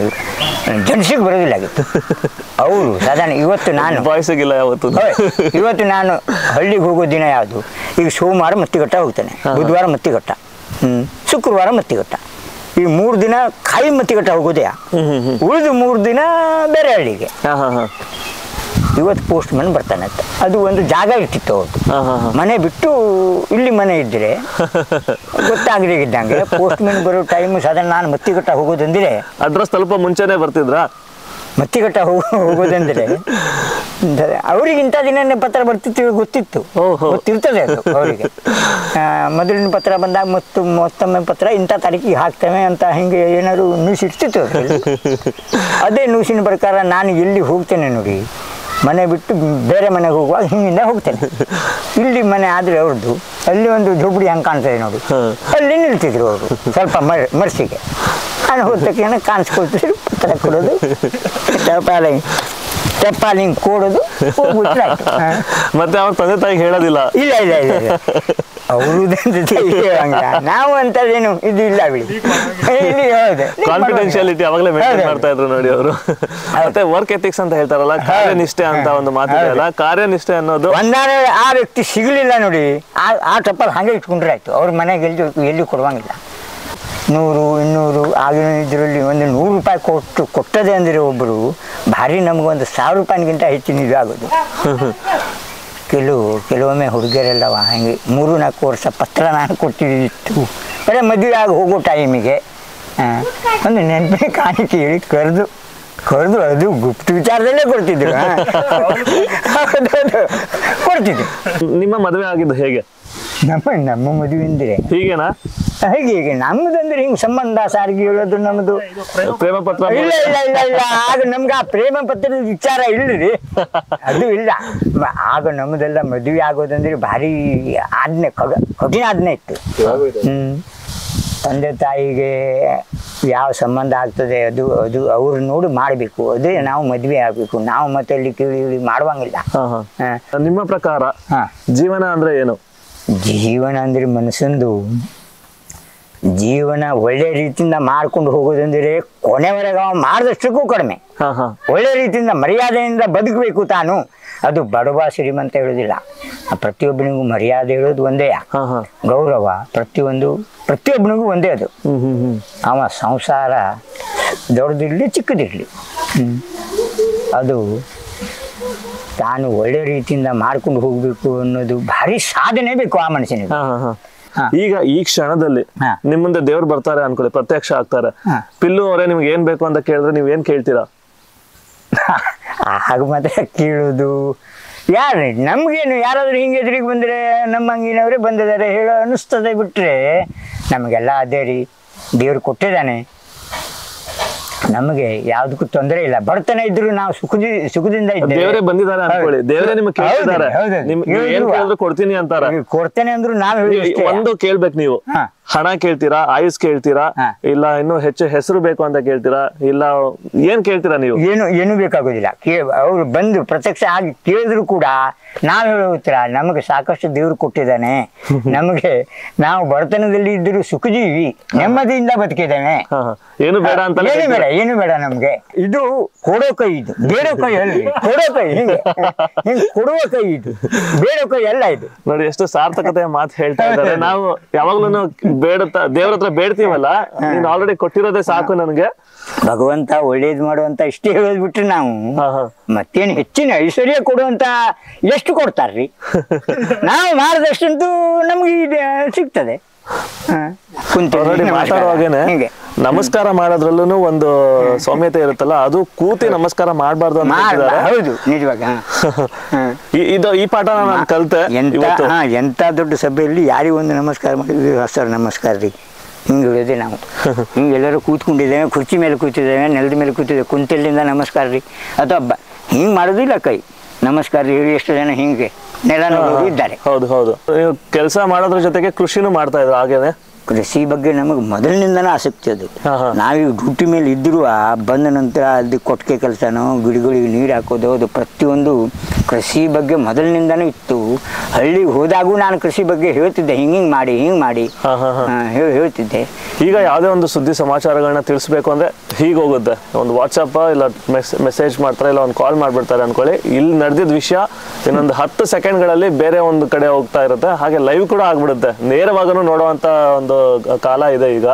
ಜನ್ಸಿಗೆ ಬರೋದಿಲ್ಲ ಆಗಿತ್ತು ಅವರು ಸಾಧಾರಣ ಇವತ್ತು ನಾನು ಬಾಯ್ಸಿಗಿಲ್ಲ ಯಾವತ್ತು ಹೋಯ್, ಇವತ್ತು ನಾನು ಹಳ್ಳಿಗೆ ಹೋಗೋ ದಿನ ಯಾವುದು ಈಗ ಸೋಮವಾರ ಮತ್ತಿಘಟ್ಟ ಹೋಗ್ತೇನೆ ಬುಧವಾರ ಮತ್ತಿಘಟ್ಟ ಹ್ಮ್ ಶುಕ್ರವಾರ ಮತ್ತಿಘಟ್ಟ ಈ ಮೂರು ದಿನ ಕಾಯಿ ಮತ್ತಿಘಟ್ಟ ಹೋಗೋದೇ ಉಳಿದು ಮೂರು ದಿನ ಬೇರೆ ಹಳ್ಳಿಗೆ ಹಾ ಹಾ ಹಾ ಇವತ್ತು ಪೋಸ್ಟ್ ಮನ್ ಬರ್ತಾನೆ ಅಂತ ಅದು ಒಂದು ಜಾಗ ಇಟ್ಟಿತ್ತು ಅವ್ರದ್ದು ಹಾ, ಹಾ, ಹಾ. ಮನೆ ಬಿಟ್ಟು ಇಲ್ಲಿ ಮನೆ ಇದ್ದರೆ ಗೊತ್ತಾಗದೇ ಇದ್ದಂಗೆ ಪೋಸ್ಟ್ ಮ್ಯಾನ್ ಬರೋ ಟೈಮು ಸಾಧಾರಣ ನಾನು ಮತ್ತಿಘಟ್ಟ ಹೋಗೋದಂದ್ರೆ ಅಡ್ರೆಸ್ ತಲುಪ ಮುಂಚೆನೆ ಬರ್ತಿದ್ರಾ ಮತ್ತಿಘಟ್ಟ ಹೋಗೋ ಹೋಗೋದಂದ್ರೆ ಅವ್ರಿಗೆ ಇಂಥ ದಿನನೇ ಪತ್ರ ಬರ್ತಿತ್ತು ಗೊತ್ತಿತ್ತು ಓಹೋ. ಗೊತ್ತಿರ್ತದೆ ಅದು ಅವರಿಗೆ ಮೊದಲಿನ ಪತ್ರ ಬಂದಾಗ ಮತ್ತು ಮತ್ತೊಮ್ಮೆ ಪತ್ರ ಇಂಥ ತಾರೀಕಿಗೆ ಹಾಕ್ತೇವೆ ಅಂತ ಹಿಂಗೆ ಏನಾದ್ರು ನ್ಯೂಸ್ ಇರ್ತಿತ್ತು ಅದ್ರಲ್ಲಿ. ಅದೇ ನ್ಯೂಸಿನ ಪ್ರಕಾರ ನಾನು ಎಲ್ಲಿ ಹೋಗ್ತೇನೆ ನೋಡಿ ಮನೆ ಬಿಟ್ಟು ಬೇರೆ ಮನೆಗೆ ಹೋಗುವಾಗ ಹಿಂಗಿಂದ ಹೋಗ್ತೇನೆ ಇಲ್ಲಿ ಮನೆ ಆದರೆ ಅವ್ರದ್ದು ಅಲ್ಲಿ ಒಂದು ಝೋಪಡಿ ಹಂಗೆ ಕಾಣ್ತದೆ ನೋಡಿ ಅಲ್ಲಿ ನಿಲ್ತಿದ್ರು ಅವರು ಸ್ವಲ್ಪ ಮರ್ ಮರ್ಸಿಗೆ ನಾನು ಹೋದ ತಕ್ಷಣ ಕಾಣಿಸ್ಕೊಳ್ತಿದ್ರು ಪತ್ರ ಕೊಡೋದು ಟಪಾಲಿ ಟಪಾಲಿ ಹಿಂಗೆ ಕೊಡೋದು ಹೋಗ್ಬಿಟ್ರೆ ಆಯ್ತು. ಹಾ. ಮತ್ತೆ ಅವ್ರ ತಂದೆ ತಾಯಿಗೆ ಹೇಳೋದಿಲ್ಲ ಇಲ್ಲ ಇಲ್ಲ ಇಲ್ಲ ಇಲ್ಲ ಅವರು ನಾವು ಅಂತದೇನು ಇದು ಇಲ್ಲ ಬಿಡಿ ಇಲ್ಲಿ ಹೌದು ಕಾನ್ಫಿಡೆನ್ಶಿಯಾಲಿಟಿ ಅವಾಗಲೇ ಮೇಂಟೈನ್ ಹೌದು. ಮಾಡ್ತಾ ಇದ್ರು ನೋಡಿ ಅವರು ಮತ್ತೆ ವರ್ಕ್ ಎಥಿಕ್ಸ್ ಅಂತ ಹೇಳ್ತಾರಲ್ಲ ಕಾರ್ಯನಿಷ್ಠೆ ಅಂತ ಒಂದು ಮಾತಿದೆಯಲ್ಲ ಕಾರ್ಯನಿಷ್ಠೆ ಅನ್ನೋದು ಒಂದಾನೆ ಆ ವ್ಯಕ್ತಿ ಸಿಗಲಿಲ್ಲ ನೋಡಿ ಆ ಆ ಟಪ್ಪಲ್ ಹಾಗೆ ಇಟ್ಕೊಂಡ್ರೆ ಆಯ್ತು ಅವ್ರ ಮನೆಗೆ ಎಲ್ಲಿ ಎಲ್ಲಿ ಕೊಡುವಂಗಿಲ್ಲ ನೂರು ಇನ್ನೂರು ಆಗಿನ ಇದರಲ್ಲಿ ಒಂದು ನೂರು ರೂಪಾಯಿ ಕೊಟ್ಟು ಕೊಟ್ಟದೆ ಅಂದರೆ ಒಬ್ಬರು ಭಾರಿ ನಮಗೊಂದು ಸಾವಿರ ರೂಪಾಯಿಗಿಂತ ಹೆಚ್ಚಿನ ಇದು ಆಗೋದು ಕೆಲವು ಕೆಲವೊಮ್ಮೆ ಹುಡುಗಿಯರೆಲ್ಲವ ಹಂಗೆ ಮೂರು ನಾಲ್ಕು ವರ್ಷ ಪತ್ರ ನಾನು ಕೊಟ್ಟಿದ್ದಿತ್ತು ಬರೀ ಮದುವೆ ಆಗಿ ಹೋಗೋ ಟೈಮಿಗೆ ಒಂದು ನೆನಪಿನ ಕಾಣಿಕೆ ಹೇಳಿ ಕರೆದು ಕರೆದು ಅದು ಗುಪ್ತ ವಿಚಾರದಲ್ಲೇ ಕೊಡ್ತಿದ್ರು ಹಾ. ಹೌದೌದು ಕೊಡ್ತಿದ್ರು ನಿಮ್ಮ ಮದುವೆ ಆಗಿದ್ದು ಹೇಗೆ ನಮ್ಮ ನಮ್ಮ ಮದುವೆ ಅಂದರೆ ಹೀಗೇನಾ ಹೇಗೆ ಹೀಗೆ ನಮ್ಮದಂದ್ರೆ ಹಿಂಗೆ ಸಂಬಂಧ ಸಾರಿಗೆ ಹೇಳೋದು ನಮ್ಮದು ಪ್ರೇಮ ಪತ್ರ ಇಲ್ಲ ಇಲ್ಲ ಇಲ್ಲ ಇಲ್ಲ ಆಗ ನಮ್ಗೆ ಆ ಪ್ರೇಮ ಪತ್ರದ ವಿಚಾರ ಇಲ್ಲರಿ ಅದು ಇಲ್ಲ ಮ- ಆಗ ನಮ್ಮದೆಲ್ಲ ಮದುವೆ ಆಗೋದಂದ್ರೆ ಭಾರಿ ಆಜ್ಞೆ ಕಡ ಕಠಿಣ ಆಜ್ಞೆ ಇತ್ತು ಹ್ಮ್ ತಂದೆ ತಾಯಿಗೆ ಯಾವ ಸಂಬಂಧ ಆಗ್ತದೆ ಅದು ಅದು ಅವ್ರು ನೋಡಿ ಮಾಡಬೇಕು ಅದೇ ನಾವು ಮದುವೆ ಆಗಬೇಕು ನಾವು ಮತ್ತೆ ಅಲ್ಲಿ ಕೀಳಿ ಇಳಿ ಮಾಡುವಂಗಿಲ್ಲ ಹಾ ಹಾ ಹಾ. ನಿಮ್ಮ ಪ್ರಕಾರ ಹಾ. ಜೀವನ ಅಂದ್ರೆ ಏನು ಜೀವನ ಅಂದ್ರೆ ಮನಸ್ಸಂದು ಜೀವನ ಒಳ್ಳೆ ರೀತಿಯಿಂದ ಮಾಡ್ಕೊಂಡು ಹೋಗೋದಂದ್ರೆ ಕೊನೆವರೆಗೆ ಅವ ಮಾಡಿದಷ್ಟಕ್ಕೂ ಕಡಿಮೆ ಹಾ ಹಾ ಒಳ್ಳೆ ರೀತಿಯಿಂದ ಮರ್ಯಾದೆಯಿಂದ ಬದುಕಬೇಕು ತಾನು ಅದು ಬಡವ ಶ್ರೀಮಂತ ಹೇಳೋದಿಲ್ಲ ಆ ಪ್ರತಿಯೊಬ್ಬನಿಗೂ ಮರ್ಯಾದೆ ಹೇಳೋದು ಒಂದೇ ಹಾ ಹಾ ಗೌರವ ಪ್ರತಿಯೊಂದು ಪ್ರತಿಯೊಬ್ಬನಿಗೂ ಒಂದೇ ಅದು ಹ್ಮ್ ಹ್ಮ್ ಹ್ಮ್ ಅವ ಸಂಸಾರ ದೊಡ್ಡದಿರಲಿ ಚಿಕ್ಕದಿರಲಿ ಅದು ತಾನು ಒಳ್ಳೆ ರೀತಿಯಿಂದ ಮಾಡ್ಕೊಂಡು ಹೋಗಬೇಕು ಅನ್ನೋದು ಭಾರಿ ಸಾಧನೆ ಬೇಕು ಆ ಮನುಷ್ಯನಿಗೆ ಹಾ ಹಾ ಹಾ ಹಾ. ಈಗ ಈ ಕ್ಷಣದಲ್ಲಿ ಹಾ. ನಿಮ್ ಮುಂದೆ ದೇವ್ರು ಬರ್ತಾರೆ ಅನ್ಕೊಳ್ಳಿ ಪ್ರತ್ಯಕ್ಷ ಆಗ್ತಾರೆ ಹಾ. ಪಿಲ್ಲು ಅವರೇ ನಿಮ್ಗೆ ಏನ್ ಬೇಕು ಅಂತ ಕೇಳಿದ್ರೆ ನೀವ್ ಏನ್ ಕೇಳ್ತೀರಾ ಆಗ ಮಾತ್ರ ಕೇಳೋದು ಯಾರು ನಮಗೇನು ಯಾರಾದ್ರೂ ಹಿಂಗೆ ಎದುರಿಗೆ ಬಂದರೆ ನಮ್ಮ ಹಂಗಿನವರೇ ಬಂದಿದ್ದಾರೆ ಹೇಳೋ ಅನ್ನಿಸ್ತದೆ ಬಿಟ್ಟರೆ ನಮಗೆಲ್ಲ ಅದೇ ರೀ ದೇವ್ರು ಕೊಟ್ಟಿದ್ದಾನೆ ನಮಗೆ ಯಾವುದಕ್ಕೂ ತೊಂದರೆ ಇಲ್ಲ ಬಡತನ ಇದ್ರು ನಾವು ಸುಖದಿ ಸುಖದಿಂದ ಇದ್ದೇವೆ. ದೇವರೇ ಬಂದಿದ್ದಾರೆ ಅನ್ಕೊಳ್ಳಿ ಹೌದು. ದೇವರೇ ನಿಮ್ಗೆ ಹೌದು, ಕೇಳ್ತಿದ್ದಾರೆ ಹೌದು. ನಿಮ್ ನೀವ್ ಏನ್ ಹೇಳಿಲ್ವಾ? ಕೇಳಿದ್ರು ಕೊಡ್ತೀನಿ ಅಂತಾರ ಈಗ ಕೊಡ್ತೇನೆ ಅಂದ್ರು ನಾವು ಹೇಳಿ ನೀವು ಒಂದು ಕೇಳ್ಬೇಕು ನೀವು ಹಾ. ಹಣ ಕೇಳ್ತೀರಾ ಆಯುಸ್ ಕೇಳ್ತೀರಾ ಹಾ. ಇಲ್ಲ ಇನ್ನು ಹೆಚ್ಚು ಹೆಸರು ಬೇಕು ಅಂತ ಕೇಳ್ತೀರಾ ಇಲ್ಲ ಏನ್ ಕೇಳ್ತೀರಾ ನೀವು ಏನು ಏನು ಬೇಕಾಗೋದಿಲ್ಲ ಕೇ ಅವರು ಬಂದು ಪ್ರತ್ಯಕ್ಷ ಆಗಿ ಕೇಳಿದ್ರು ಕೂಡ ನಾವು ಹೇಳೋ ಉತ್ತರ ನಮಗೆ ಸಾಕಷ್ಟು ದೇವರು ಕೊಟ್ಟಿದ್ದಾನೆ ನಮಗೆ ನಾವು ಬಡತನದಲ್ಲಿ ಇದ್ದರೂ ಸುಖಜೀವಿ ನೆಮ್ಮದಿಯಿಂದ ಬದುಕಿದ್ದಾನೆ ಹಾ, ಹಾ. ಏನು ಬೇಡ ಅಂತ ಏನು ಬೇಡ ಏನು ಬೇಡ ನಮ್ಗೆ ಇದು ಕೊಡೋ ಕೈ ಇದು ಬೇಡೋ ಕೈ ಅಲ್ರಿ ಕೊಡೋ ಕೈ ಹಿಂಗೆ ಹಿಂಗೆ ಕೊಡುವ ಕೈ ಇದು ಬೇಡೋ ಕೈ ಅಲ್ಲ ಇದು ನೋಡಿ ಎಷ್ಟು ಸಾರ್ಥಕತೆಯ ಮಾತು ಹೇಳ್ತಾ ಇದ್ದಾರೆ ನಾವು ಯಾವಾಗ್ಲೂ ಬೇಡತ್ತ ದೇವ್ರ ಹತ್ರ ಬೇಡ್ತೀವಲ್ಲ ನೀನ್ ಆಲ್ರೆಡಿ ಕೊಟ್ಟಿರೋದೇ ಸಾಕು ನನ್ಗೆ ಭಗವಂತ ಒಳ್ಳೇದು ಮಾಡುವಂತ ಇಷ್ಟೇ ಹೇಳೋದ್ ಬಿಟ್ರೆ ನಾವು ಹಾ ಹಾ ಮತ್ತೇನು ಹೆಚ್ಚಿನ ಐಶ್ವರ್ಯ ಕೊಡುವಂತ ಎಷ್ಟು ಕೊಡ್ತಾರ್ರಿ ನಾವು ಮಾಡಿದಷ್ಟಂತೂ ನಮ್ಗೆ ಇದು ಸಿಗ್ತದೆ ಹ. ಕುಂತು ಆಲ್ರೆಡಿ ನಮಸ್ಕಾರ. ಮಾತಾಡುವಾಗೇನೆ ಹೀಗೆ ನಮಸ್ಕಾರ ಮಾಡೋದ್ರಲ್ಲೂ ಒಂದು ಸೌಮ್ಯತೆ ಇರುತ್ತಲ್ಲ ಅದು ಕೂತಿ ನಮಸ್ಕಾರ ಮಾಡಬಾರ್ದು ಅಂತ ಮಾಡ್- ಹೇಳ್ತಿದ್ದಾರೆ. ಹೌದು ನಿಜವಾಗ ಹ. ಹ. ಈ- ಇದು ಈ ಪಾಠನ ನಾನು ಕಲ್ತೆ ಎಂತ ಇವತ್ತು ಹಾ ಎಂತ ದೊಡ್ಡ ಸಭೆಯಲ್ಲಿ ಯಾರಿಗೂ ಒಂದು ನಮಸ್ಕಾರ ಮಾಡಿದ್ವಿ ಸರ್ ನಮಸ್ಕಾರ ರೀ ಹಿಂಗೆ ಹೇಳೋದೆ ನಾವು ಹಿಂಗೆ ಎಲ್ಲರೂ ಕೂತ್ಕೊಂಡಿದ್ದೇವೆ ಕುರ್ಚಿ ಮೇಲೆ ಕೂತಿದ್ದೇವೆ ನೆಲದ ಮೇಲೆ ಕೂತಿದ್ದೇವೆ ಕುಂತಲ್ಲಿಂದ ನಮಸ್ಕಾರ ರೀ ಅಥವಾ ಬ ಹಿಂಗೆ ಮಾಡೋದಿಲ್ಲ ಕೈ ನಮಸ್ಕಾರ ರೀ ಹೇಳಿ ಎಷ್ಟು ಜನ ಹಿಂಗೆ ನೆಲ ನೋಡೋರು ಇದ್ದಾರೆ ಹೌದು ಹೌದು ನೀವು ಕೆಲಸ ಮಾಡೋದ್ರ ಜೊತೆಗೆ ಕೃಷಿನೂ ಮಾಡ್ತಾ ಇದ್ರು ಹಾಗೇನೆ ಕೃಷಿ ಬಗ್ಗೆ ನಮಗೆ ಮೊದಲಿನಿಂದನೇ ಆಸಕ್ತಿ ಅದು ಹಾ, ಹಾ. ನಾವೀಗ ಡ್ಯೂಟಿ ಮೇಲೆ ಇದ್ದರೂ ಬಂದ ನಂತರ ಅದು ಕೊಟ್ಟಿಗೆ ಕೆಲಸನೋ ಗಿಡಗಳಿಗೆ ನೀರು ಹಾಕೋದು ಅದು ಪ್ರತಿಯೊಂದು ಕೃಷಿ ಬಗ್ಗೆ ಮೊದಲಿನಿಂದನೂ ಇತ್ತು ಹಳ್ಳಿಗೆ ಹೋದಾಗೂ ನಾನು ಕೃಷಿ ಬಗ್ಗೆ ಹೇಳ್ತಿದ್ದೆ ಹಿಂಗೆ ಹಿಂಗೆ ಮಾಡಿ ಹಿಂಗೆ ಮಾಡಿ ಹಾ, ಹಾ, ಹಾ. ಆ, ಹೇಳ್- ಹೇಳ್ತಿದ್ದೆ ಈಗ ಯಾವುದೇ ಒಂದು ಸುದ್ದಿ ಸಮಾಚಾರಗಳನ್ನ ತಿಳಿಸ್ಬೇಕು ಅಂದ್ರೆ ಹೀಗೆ ಹೋಗುತ್ತೆ ಒಂದು ವಾಟ್ಸಪ್ ಇಲ್ಲ ಮೆಸೇಜ್ ಮಾಡ್ತಾರೆ ಇಲ್ಲ ಒಂದು ಕಾಲ್ ಮಾಡ್ಬಿಡ್ತಾರೆ ಅನ್ಕೊಳ್ಳಿ ಇಲ್ಲಿ ನಡೆದಿದ್ದ ವಿಷಯ ಇನ್ನೊಂದು ಹತ್ತು ಸೆಕೆಂಡ್ಗಳಲ್ಲಿ ಬೇರೆ ಒಂದು ಕಡೆ ಹೋಗ್ತಾ ಇರುತ್ತೆ ಹಾಗೆ ಲೈವ್ ಕೂಡ ಆಗ್ಬಿಡುತ್ತೆ ನೇರವಾಗನು ನೋಡುವಂತ ಒಂದು ಕಾಲ ಇದೆ ಈಗ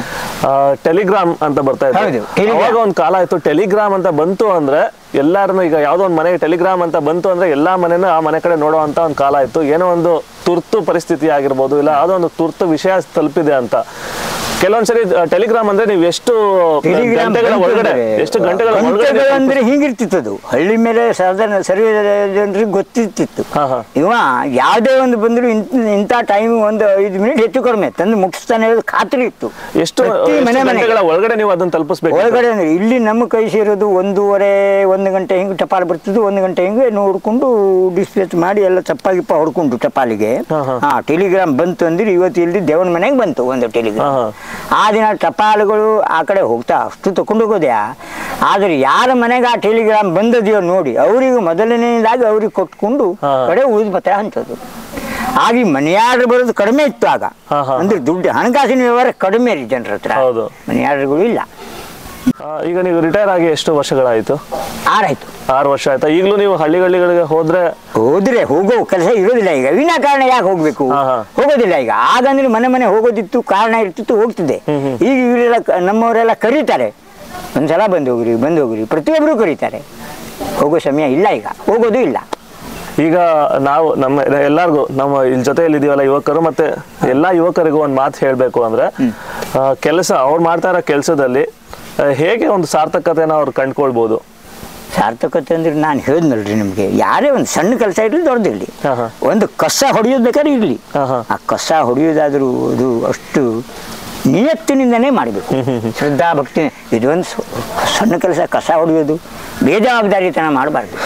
ಟೆಲಿಗ್ರಾಮ್ ಅಂತ ಬರ್ತಾ ಹೌದು, ಇದೆ Telegram. ಅವಾಗ ಒಂದು ಕಾಲ ಇತ್ತು ಟೆಲಿಗ್ರಾಮ್ ಅಂತ ಬಂತು ಅಂದ್ರೆ ಎಲ್ಲಾರನು ಈಗ ಯಾವ್ದೋ ಒಂದು ಮನೆಗೆ ಟೆಲಿಗ್ರಾಮ್ ಅಂತ ಬಂತು ಅಂದ್ರೆ ಎಲ್ಲಾ ಮನೆನೂ ಆ ಮನೆ ಕಡೆ ನೋಡುವಂತ ಒಂದು ಕಾಲ ಇತ್ತು ಏನೋ ಒಂದು ತುರ್ತು ಪರಿಸ್ಥಿತಿ ಆಗಿರ್ಬೋದು ಇಲ್ಲ ಯಾವುದೋ ಒಂದು ತುರ್ತು ವಿಷಯ ತಲುಪಿದೆ ಅಂತ ಕೆಲವೊಂದ್ಸರಿ ಟೆಲಿಗ್ರಾಮ್ ಅಂದ್ರೆ ನೀವು ಎಷ್ಟು ಟೆಲಿಗ್ರಾಮ್ ಗಂಟೆಗಳ ಬಂತು ಒಳಗಡೆ ಅಂದ್ರೆ- ಎಷ್ಟು ಗಂಟೆಗಳ ಒಳಗಡೆ ಗಂಟೆಗಳು ಅಂದ್ರೆ ಹಿಂಗಿರ್ತಿತ್ತು ಅದು ಹಳ್ಳಿ ಮೇಲೆ ಸಾಧಾರಣ ಸರ್ವೇ ಜನರಿಗೆ ಗೊತ್ತಿರ್ತಿತ್ತು ಹಾ, ಹಾ. ಇವ ಯಾವುದೇ ಒಂದು ಬಂದ್ರು ಇಂತ ಇಂಥ ಟೈಮ್ ಒಂದು ಐದು ಮಿನಿಟ್ ಹೆಚ್ಚು ಕಡಿಮೆ ತಂದು ಮುಟ್ಟಿಸ್ತಾನೆ ಹೇಳೋದು ಖಾತ್ರಿ ಇತ್ತು ಎಷ್ಟು ಪ್ರತಿ ಎಷ್ಟು ಮನೆ ಮನೆಗೆ ಗಂಟೆಗಳ ಒಳಗಡೆ ನೀವು ಅದನ್ನ ತಲುಪಿಸ್ಬೇಕು ಒಳಗಡೆ ಅಂದ್ರೆ ಇಲ್ಲಿ ನಮ್ಮ ಕೈ ಸೇರೋದು ಒಂದೂವರೆ ಒಂದು ಗಂಟೆ ಹಿಂಗೆ ಟಪಾಲ್ ಬರ್ತಿದ್ದು ಒಂದು ಗಂಟೆ ಹಿಂಗೆ ನೋಡ್ಕೊಂಡು ಡಿಸ್ಪ್ಲೇ ಮಾಡಿ ಎಲ್ಲ ಚಪ್ಪ ಗಿಪ್ಪ ಹೊಡ್ಕೊಂಡು ಟಪಾಲಿಗೆ ಹಾ, ಹಾ. ಹಾ ಟೆಲಿಗ್ರಾಮ್ ಬಂತು ಅಂದ್ರೆ ಇವತ್ತು ಇಲ್ಲಿ ದೇವನ ಮನೆಗೆ ಬಂತು ಒಂದು ಟೆಲಿಗ್ರಾಮ್ ಹಾ, ಆ ದಿನ ಟಪಾಲುಗಳು ಆ ಕಡೆ ಹೋಗ್ತಾ ಅಷ್ಟು ತಕೊಂಡು ಹೋಗೋದ್ಯಾ ಆದ್ರೆ ಯಾರ ಮನೆಗೆ ಆ ಟೆಲಿಗ್ರಾಮ್ ಬಂದದೆಯೋ ನೋಡಿ ಅವರಿಗೆ ಮೊದಲನೇದಾಗಿ ಅವ್ರಿಗೆ ಕೊಟ್ಕೊಂಡು ಹಾ. ಕಡೆ ಉಳಿದ ಪತ್ರ ಹಂಚೋದು ಆಗ ಈ ಮನೆಯಾಡ್ರು ಬರೋದು ಕಡಿಮೆ ಇತ್ತು ಆಗ ಹಾ, ಹಾ. ಅಂದ್ರೆ ದುಡ್ಡು ಹಣಕಾಸಿನ ವ್ಯವಹಾರ ಕಡಿಮೆ ರೀ ಜನರ ಹತ್ರ ಹೌದು. ಮನೆಯಾಡ್ರುಗಳು ಇಲ್ಲ ಆ, ಈಗ ನೀವು ರಿಟೈರ್ ಆಗಿ ಎಷ್ಟು ವರ್ಷಗಳಾಯ್ತು ಆರಾಯ್ತು ಆರು ವರ್ಷ ಆಯ್ತಾ ಈಗಲೂ ನೀವು ಹಳ್ಳಿ ಹಳ್ಳಿಗಳಿಗೆ ಹೋದ್ರೆ ಹೋದ್ರೆ ಹೋಗೋ ಕೆಲಸ ಇರೋದಿಲ್ಲ ಈಗ ವಿನಾಕಾರಣ ಯಾಕೆ ಹೋಗ್ಬೇಕು ಹಾ, ಹಾ. ಹೋಗೋದಿಲ್ಲ ಈಗ ಆಗಂದ್ರೆ ಮನೆ ಮನೆ ಹೋಗೋದಿತ್ತು ಕಾರಣ ಇರ್ತಿತ್ತು ಹೋಗ್ತಿದ್ದೆ ಈಗ ಇವರೆಲ್ಲ ಕ- ನಮ್ಮವರೆಲ್ಲ ಕರೀತಾರೆ ಒಂದ್ಸಲ ಬಂದು ಹೋಗ್ರಿ ಬಂದು ಹೋಗ್ರಿ ಪ್ರತಿಯೊಬ್ಬರು ಕರೀತಾರೆ ಹೋಗೋ ಸಮಯ ಇಲ್ಲ ಈಗ ಹೋಗೋದು ಇಲ್ಲ ಈಗ ನಾವು ನಮ್ಮ ಎಲ್ಲರಿಗೂ ನಮ್ಮ ಇಲ್ಲಿ ಜೊತೆಯಲ್ಲಿ ಇದೀವಲ್ಲ ಯುವಕರು ಮತ್ತೆ ಎಲ್ಲಾ ಯುವಕರಿಗೂ ಒಂದು ಮಾತು ಹೇಳಬೇಕು ಅಂದ್ರೆ ಕೆಲಸ ಅವ್ರು ಮಾಡ್ತಾ ಇರೋ ಕೆಲಸದಲ್ಲಿ ಹೇಗೆ ಒಂದು ಸಾರ್ಥಕತೆನ ಅವ್ರು ಕಂಡ್ಕೊಳ್ಬೋದು ಸಾರ್ಥಕತೆ ಅಂದ್ರೆ ನಾನು ಹೇಳಿದ್ನಲ್ರಿ ನಿಮಗೆ ಯಾರೇ ಒಂದು ಸಣ್ಣ ಕೆಲಸ ಇರಲಿ ದೊಡ್ಡದಿರಲಿ ಹಾ, ಹಾ. ಒಂದು ಕಸ ಹೊಡೆಯೋದು ಬೇಕಾದ್ರೆ ಇರಲಿ ಹಾ, ಹಾ. ಆ ಕಸ ಹೊಡೆಯೋದಾದ್ರೂ ಅದು ಅಷ್ಟು ನಿಯತ್ತಿನಿಂದನೇ ಮಾಡಬೇಕು ಶ್ರದ್ಧಾ ಭಕ್ತಿ ಇದೊಂದು ಸ- ಸಣ್ಣ ಕೆಲಸ ಕಸ ಹೊಡೆಯೋದು ಬೇಜವಾಬ್ದಾರಿತನ ಮಾಡಬಾರ್ದು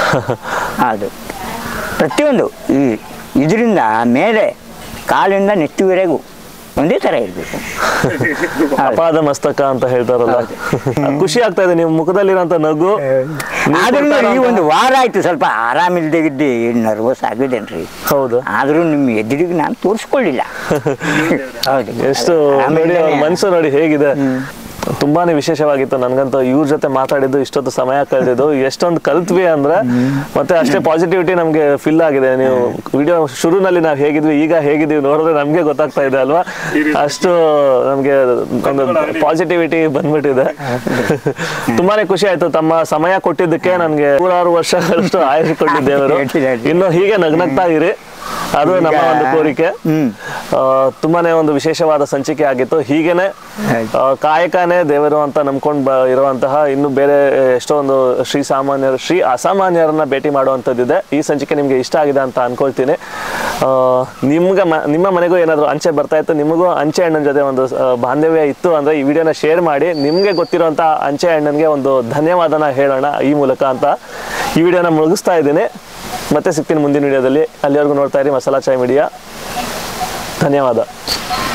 ಅದು ಪ್ರತಿಯೊಂದು ಈ ಇದರಿಂದ ಮೇಲೆ ಕಾಲಿಂದ ನೆತ್ತಿವರೆಗೂ ಒಂದೇ ಥರ ಇರಬೇಕು ಅಪಾದ ಮಸ್ತಕ ಅಂತ ಹೇಳ್ತಾರಲ್ಲ ಖುಷಿ ಆಗ್ತಾ ಇದೆ ನೀವು ಮುಖದಲ್ಲಿರೋಂಥ ನಗು ನೀವು ಆದ್ರೂ ಕೊಡ್ತಾ ಈ ಇರೋಂಥ- ಒಂದು ವಾರ ಆಯ್ತು ಸ್ವಲ್ಪ ಆರಾಮಿಲ್ದೇ ಇದ್ದೆ ನರ್ವಸ್ ಆಗಿದ್ದೇನ್ರಿ ಹೌದು ಆದ್ರೂ ನಿಮ್ಮ ಎದುರಿಗೆ ನಾನು ತೋರಿಸ್ಕೊಳ್ಳಿಲ್ಲ ಹೌದು ಎಷ್ಟು ನೋಡಿ ಅವ್ರ ಮನ್ಸು ನೋಡಿ ಹೇಗಿದೆ ತುಂಬಾನೇ ವಿಶೇಷವಾಗಿತ್ತು ನನ್ಗಂತೂ ಇವ್ರ ಜೊತೆ ಮಾತಾಡಿದ್ದು ಇಷ್ಟೊತ್ತು ಸಮಯ ಕಳೆದಿದ್ದು ಎಷ್ಟೊಂದು ಕಲ್ತ್ವಿ ಅಂದ್ರೆ ಮತ್ತೆ ಅಷ್ಟೇ ಪಾಸಿಟಿವಿಟಿ ನಮ್ಗೆ ಫಿಲ್ ಆಗಿದೆ ನೀವು ವಿಡಿಯೋ ಶುರುನಲ್ಲಿ ನಾವು ಹೇಗಿದ್ವಿ ಈಗ ಹೇಗಿದ್ದೀವಿ ನೋಡಿದ್ರೆ ನಮ್ಗೆ ಗೊತ್ತಾಗ್ತಾ ಇದೆ ಅಲ್ವಾ ಅಷ್ಟು ನಮ್ಗೆ ಒಂದು ಪಾಸಿಟಿವಿಟಿ ಬಂದ್ಬಿಟ್ಟಿದೆ ತುಂಬಾನೇ ಖುಷಿ ಆಯ್ತು ತಮ್ಮ ಸಮಯ ಕೊಟ್ಟಿದ್ದಕ್ಕೆ ನನ್ಗೆ ನೂರಾರು ವರ್ಷಗಳಷ್ಟು ಆಯುಷ್ ಕೊಟ್ಟಿದ್ದೇವರು ಇನ್ನು ಹೀಗೆ ನಗ್ನಗ್ತಾ ಇರಿ ಅದು ನಮ್ಮ ಒಂದು ಕೋರಿಕೆ ಆ, ತುಂಬಾನೇ ಒಂದು ವಿಶೇಷವಾದ ಸಂಚಿಕೆ ಆಗಿತ್ತು ಹೀಗೇನೆ ಆ, ಕಾಯಕನೇ ದೇವರು ಅಂತ ನಂಬ್ಕೊಂಡು ಬ ಇರುವಂತಹ ಇನ್ನು ಬೇರೆ ಎಷ್ಟೋ ಒಂದು ಶ್ರೀ ಸಾಮಾನ್ಯರು ಶ್ರೀ ಅಸಾಮಾನ್ಯರನ್ನ ಭೇಟಿ ಮಾಡುವಂಥದ್ದಿದೆ ಈ ಸಂಚಿಕೆ ನಿಮಗೆ ಇಷ್ಟ ಆಗಿದೆ ಅಂತ ಅನ್ಕೊಳ್ತೀನಿ ಆ, ನಿಮ್ಗೆ ಮ- ನಿಮ್ಮ ಮನೆಗೂ ಏನಾದರೂ ಅಂಚೆ ಬರ್ತಾ ಇತ್ತು ನಿಮಗೂ ಅಂಚೆ ಹಣ್ಣಿನ ಜೊತೆ ಒಂದು ಆ, ಬಾಂಧವ್ಯ ಇತ್ತು ಅಂದರೆ ಈ ವಿಡಿಯೋನ ಶೇರ್ ಮಾಡಿ ನಿಮಗೆ ಗೊತ್ತಿರುವಂಥ ಅಂಚೆ ಹಣ್ಣನಿಗೆ ಒಂದು ಧನ್ಯವಾದನ ಹೇಳೋಣ ಈ ಮೂಲಕ ಅಂತ ಈ ವಿಡಿಯೋನ ಮುಗಿಸ್ತಾ ಇದ್ದೀನಿ ಮತ್ತೆ ಸಿಗ್ತೀನಿ ಮುಂದಿನ ವಿಡಿಯೋದಲ್ಲಿ ಅಲ್ಲಿವರೆಗೂ ನೋಡ್ತಾ ಇರಿ ಮಸಾಲಾ ಚಾಯ್ ಮೀಡಿಯಾ ಧನ್ಯವಾದ